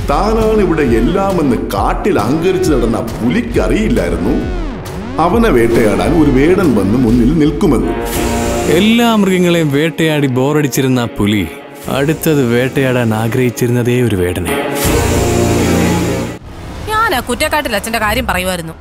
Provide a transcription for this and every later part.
താനാണ് ഇവിടെ എല്ലാമെന്ന് കാട്ടിൽ അഹങ്കരിച്ച് നടന്ന പുലിക്കറിയില്ലായിരുന്നു അവനെ വേട്ടയാടാൻ ഒരു വേടൻ വന്ന് മുന്നിൽ നിൽക്കുമെന്ന് എല്ലാ മൃഗങ്ങളെയും വേട്ടയാടി ബോറടിച്ചിരുന്ന ആ പുലി അടുത്തത് വേട്ടയാടാൻ ആഗ്രഹിച്ചിരുന്നതേ ഒരു വേടനെ ഞാൻ ആ കുറ്റക്കാട്ടിൽ അച്ഛന്റെ കാര്യം പറയുമായിരുന്നു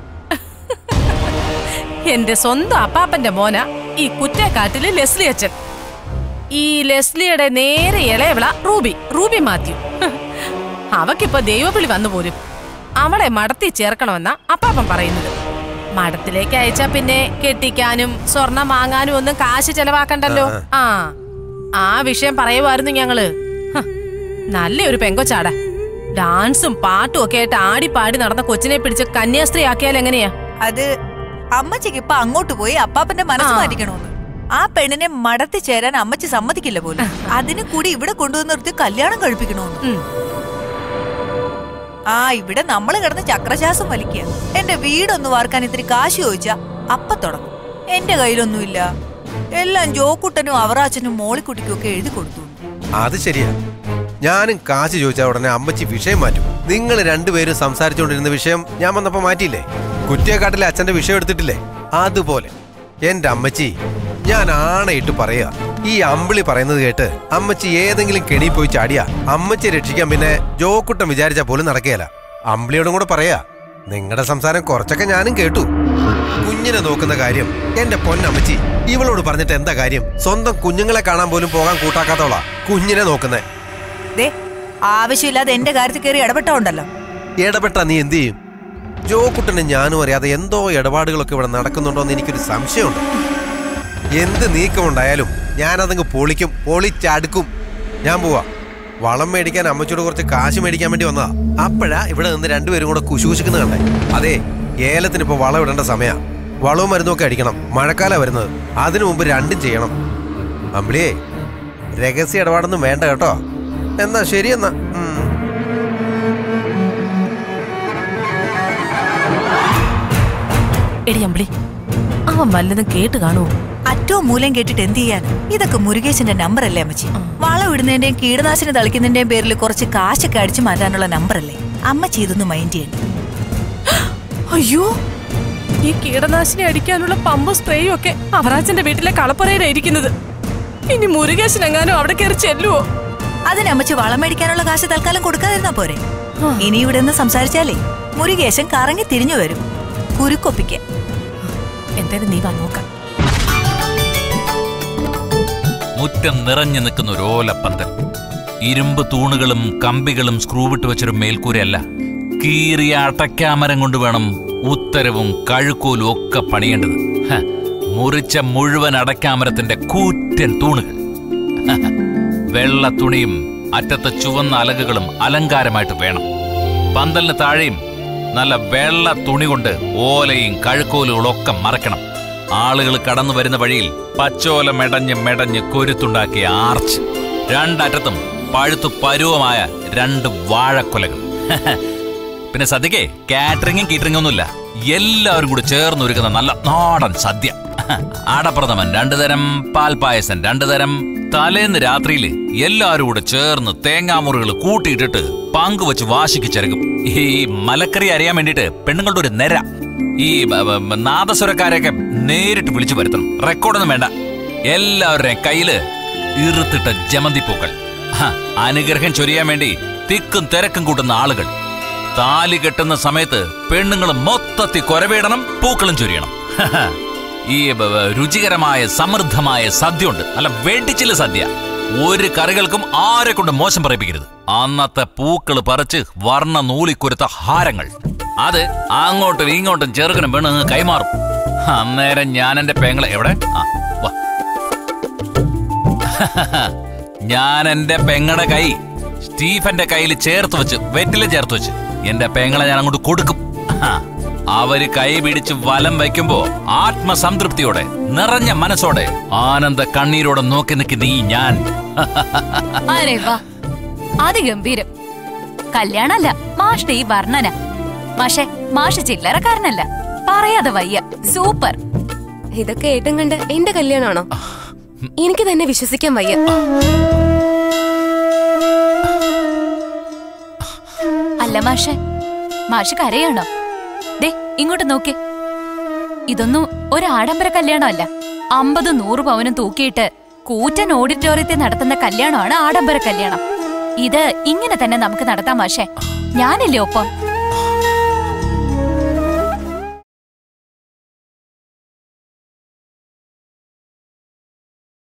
എന്റെ സ്വന്തം അപ്പാപ്പന്റെ മോന ഈ കുറ്റക്കാട്ടില് ലെസ്ലി അച്ഛൻ ഈ ലെസ്ലിയുടെ നേരെ ഇളയവിള റൂബി റൂബി മാത്യു അവക്കിപ്പോ ദൈവവിളി വന്നു പോരും അവളെ മടത്തി ചേർക്കണമെന്ന അപ്പാപ്പൻ പറയുന്നത് മഠത്തിലേക്ക് അയച്ചാ പിന്നെ കെട്ടിക്കാനും സ്വർണം വാങ്ങാനും ഒന്നും കാശ് ചെലവാക്കണ്ടല്ലോ ആ ആ വിഷയം പറയുമായിരുന്നു ഞങ്ങള് ഹ്, നല്ലൊരു പെങ്കൊച്ചാട ഡാൻസും പാട്ടും ഒക്കെ ആയിട്ട് ആടിപ്പാടി നടന്ന കൊച്ചിനെ പിടിച്ച് കന്യാസ്ത്രീ ആക്കിയാൽ എങ്ങനെയാ അത് അമ്മച്ചിക്ക് ഇപ്പൊ അങ്ങോട്ട് പോയി അപ്പാപ്പന്റെ മനസ്സ് ആ. മാറ്റിക്കണോന്ന് ആ പെണ്ണിനെ മടത്തി ചേരാൻ അമ്മച്ചി സമ്മതിക്കില്ല പോലും അതിന് കൂടി ഇവിടെ കൊണ്ടുവന്ന് നിർത്തി കല്യാണം കഴിപ്പിക്കണോന്ന് ഉം. ആ ഇവിടെ നമ്മള് കിടന്ന് ചക്രശ്വാസം വലിക്കുക എന്റെ വീടൊന്ന് വാർക്കാൻ ഇത്തിരി കാശ് ചോദിച്ചാ അപ്പ തുടങ്ങും എന്റെ കയ്യിലൊന്നുമില്ല എല്ലാം ജോക്കുട്ടനും അവറാച്ചനും മോളിക്കുട്ടിക്കും ഒക്കെ എഴുതി കൊടുത്തു അത് ശരിയാ ഞാനും കാശ് ചോദിച്ച ഉടനെ അമ്മച്ചി വിഷയം മാറ്റും നിങ്ങൾ രണ്ടുപേരും സംസാരിച്ചുകൊണ്ടിരുന്ന വിഷയം ഞാൻ വന്നപ്പോ മാറ്റിയില്ലേ കുറ്റിയക്കാട്ടിലെ അച്ഛന്റെ വിഷയം എടുത്തിട്ടില്ലേ അതുപോലെ എന്റെ അമ്മച്ചി ഞാൻ ആണയിട്ട് പറയാ ഈ അമ്പിളി പറയുന്നത് കേട്ട് അമ്മച്ചി ഏതെങ്കിലും കെണി പോയി ചാടിയാ അമ്മച്ചിയെ രക്ഷിക്കാൻ പിന്നെ ജോക്കുട്ടം വിചാരിച്ചാ പോലും നടക്കുകയല്ല അമ്പിളിയോടും കൂടെ പറയാ നിങ്ങളുടെ സംസാരം കുറച്ചൊക്കെ ഞാനും കേട്ടു കുഞ്ഞിനെ നോക്കുന്ന കാര്യം എന്റെ പൊന്നമ്മച്ചി ഇവളോട് പറഞ്ഞിട്ട് എന്താ കാര്യം സ്വന്തം കുഞ്ഞുങ്ങളെ കാണാൻ പോലും പോകാൻ കൂട്ടാക്കാത്തവളാ കുഞ്ഞിനെ നോക്കുന്നേ ദേ ആവശ്യമില്ലാതെ എന്റെ കാര്യത്തിൽ കയറി ഇടപെട്ടോണ്ടല്ലോ ഇടപെട്ടാ നീ എന്ത് ചെയ്യും ജോക്കുട്ടനും ഞാനും അറിയാതെ എന്തോ ഇടപാടുകളൊക്കെ ഇവിടെ നടക്കുന്നുണ്ടോ എന്ന് എനിക്കൊരു സംശയമുണ്ട് എന്ത് നീക്കമുണ്ടായാലും ഞാനതങ്ങ് പൊളിക്കും പൊളിച്ചടുക്കും ഞാൻ പോവാ വളം മേടിക്കാൻ അമ്മച്ചോട് കുറച്ച് കാശ് മേടിക്കാൻ വേണ്ടി വന്നതാ അപ്പോഴാ ഇവിടെ നിന്ന് രണ്ടുപേരും കൂടെ കുശുകുശുക്കുന്ന കണ്ടേ അതെ ഏലത്തിന് ഇപ്പൊ വളം ഇടേണ്ട സമയാ വളവും മരുന്നും ഒക്കെ അടിക്കണം മഴക്കാലം വരുന്നത് അതിനു മുമ്പ് രണ്ടും ചെയ്യണം അമ്പിളിയേ രഹസ്യ ഇടപാടൊന്നും വേണ്ട കേട്ടോ എന്നാ ശരി എന്നാ ഉം. എടി അമ്പിളി അവൻ വല്ലതും കേട്ട് കാണുമോ അറ്റവും മൂലം കേട്ടിട്ട് എന്ത് ചെയ്യാൻ ഇതൊക്കെ മുരുകേശന്റെ നമ്പർ അല്ലേ അമ്മച്ചി വളം ഇടുന്നതിന്റെയും കീടനാശിനി തളിക്കുന്നതിന്റെയും പേരിൽ കുറച്ച് കാശൊക്കെ അടിച്ചു മാറ്റാനുള്ള നമ്പർ അല്ലേ അമ്മച്ചി ഇതൊന്നും മൈൻഡ് ചെയ്യണ്ട അയ്യോ ഈ കീടനാശിനി അടിക്കാനുള്ള പമ്പും സ്പ്രേയും ഒക്കെ അവറാച്ചന്റെ വീട്ടിലെ കളപ്പുറയിലായിരിക്കുന്നത് ഇനി മുരുകേശനെങ്ങാനും അവിടെ കയറി ചെല്ലുവോ അതിന് അമ്മച്ചി വളം മേടിക്കാനുള്ള കാശ് തൽക്കാലം കൊടുക്കാതിരുന്നാ പോരെ ഇനി ഇവിടെ നിന്ന് സംസാരിച്ചാലേ മുരുകേശൻ കറങ്ങി തിരിഞ്ഞു വരും കുരുക്കൊപ്പിക്കാൻ എന്തായാലും നീ വാ നോക്കാം മുറ്റം നിറഞ്ഞു നിൽക്കുന്ന ഒരു ഓലപ്പന്തൽ ഇരുമ്പ് തൂണുകളും കമ്പികളും സ്ക്രൂവിട്ട് വെച്ചൊരു മേൽക്കൂരയല്ല കീറിയ അടയ്ക്കാമരം കൊണ്ട് വേണം ഉത്തരവും കഴുക്കോലും ഒക്കെ പണിയേണ്ടത് ഹ, മുറിച്ച മുഴുവൻ അടയ്ക്കാമരത്തിന്റെ കൂറ്റൻ തൂണുകൾ ഹ, വെള്ള തുണിയും അറ്റത്ത് ചുവന്ന അലകുകളും അലങ്കാരമായിട്ട് വേണം പന്തലിന് താഴെയും നല്ല വെള്ള തുണി കൊണ്ട് ഓലയും കഴുക്കോലുകളും ഒക്കെ മറക്കണം ആളുകൾ കടന്നു വരുന്ന വഴിയിൽ പച്ചോല മെടഞ്ഞ് മെടഞ്ഞ് കൊരുത്തുണ്ടാക്കിയ ആർച്ച് രണ്ടറ്റത്തും പഴുത്തു പരുവമായ രണ്ട് വാഴക്കൊലകൾ പിന്നെ സദ്യക്ക് കാറ്ററിംഗും കീറ്ററിംഗും ഒന്നുമില്ല എല്ലാവരും കൂടി ചേർന്ന് ഒരുക്കുന്ന നല്ല നാടൻ സദ്യ ആടപ്രഥമൻ രണ്ടു തരം പാൽപായസം രണ്ടു തരം തലേന്ന് രാത്രിയിൽ എല്ലാവരും കൂടെ ചേർന്ന് തേങ്ങാമുറികൾ കൂട്ടിയിട്ടിട്ട് പങ്കുവച്ച് വാശിക്ക് ചെറുകും ഈ മലക്കറി അറിയാൻ വേണ്ടിയിട്ട് പെണ്ണുങ്ങളുടെ ഒരു നിര ഈ ബ- ബ- നാദസ്വരക്കാരെയൊക്കെ നേരിട്ട് വിളിച്ചു വരുത്തണം റെക്കോർഡൊന്നും വേണ്ട എല്ലാവരുടെയും കയ്യില് ഇറുത്തിട്ട ജമന്തിപ്പൂക്കൾ ഹ, അനുഗ്രഹം ചൊരിയാൻ വേണ്ടി തിക്കും തിരക്കും കൂട്ടുന്ന ആളുകൾ താലി കെട്ടുന്ന സമയത്ത് പെണ്ണുങ്ങൾ മൊത്തത്തിൽ കൊരവേടണം പൂക്കളും ചൊരിയണം ഹഹ. ഈ ബ- ബ- രുചികരമായ സമൃദ്ധമായ സദ്യ ഉണ്ട് നല്ല വെടിച്ചില് സദ്യ ഒരു കറികൾക്കും ആരെ കൊണ്ട് മോശം പറയിപ്പിക്കരുത് അന്നത്തെ പൂക്കൾ പറിച്ച് വർണ്ണ നൂലിക്കുരുത്ത ഹാരങ്ങൾ അത് അങ്ങോട്ടും ഇങ്ങോട്ടും ചെറുക്കനും പെണ്ണുങ്ങൾ കൈമാറും അന്നേരം ഞാൻ എന്റെ പെങ്ങളെ എവിടെ ആ വാ ഞാൻ എന്റെ പെങ്ങടെ കൈ സ്റ്റീഫന്റെ കയ്യിൽ ചേർത്ത് വെച്ച് വെറ്റില ചേർത്ത് വെച്ച് എന്റെ പെങ്ങളെ ഞാൻ അങ്ങോട്ട് കൊടുക്കും ഹാ. അവര് കൈ പിടിച്ച് വലം വയ്ക്കുമ്പോ ആത്മസംതൃപ്തിയോടെ നിറഞ്ഞ മനസ്സോടെ ആനന്ദ കണ്ണീരോടെ നോക്കി നിൽക്കുന്ന ഈ ഞാൻ അരെ വാ അതിഗംഭീരം കല്യാണല്ല മാഷ്ടെ ഈ വർണ്ണന മാഷെ മാഷ് ചില്ലറക്കാരനല്ല പറയാതെ വയ്യ സൂപ്പർ ഇതൊക്കെ ഏട്ടം കണ്ട് എന്റെ കല്യാണമാണോ എനിക്ക് തന്നെ വിശ്വസിക്കാൻ വയ്യ അല്ല മാഷെ മാഷ് കരയാണോ ദേ ഇങ്ങോട്ട് നോക്കേ ഇതൊന്നും ഒരു ആഡംബര കല്യാണമല്ല അമ്പത് നൂറ് പവനും തൂക്കിയിട്ട് കൂറ്റൻ ഓഡിറ്റോറിയത്തിൽ നടത്തുന്ന കല്യാണമാണ് ആഡംബര കല്യാണം ഇത് ഇങ്ങനെ തന്നെ നമുക്ക് നടത്താം മാഷെ ഞാനില്ലേ ഒപ്പം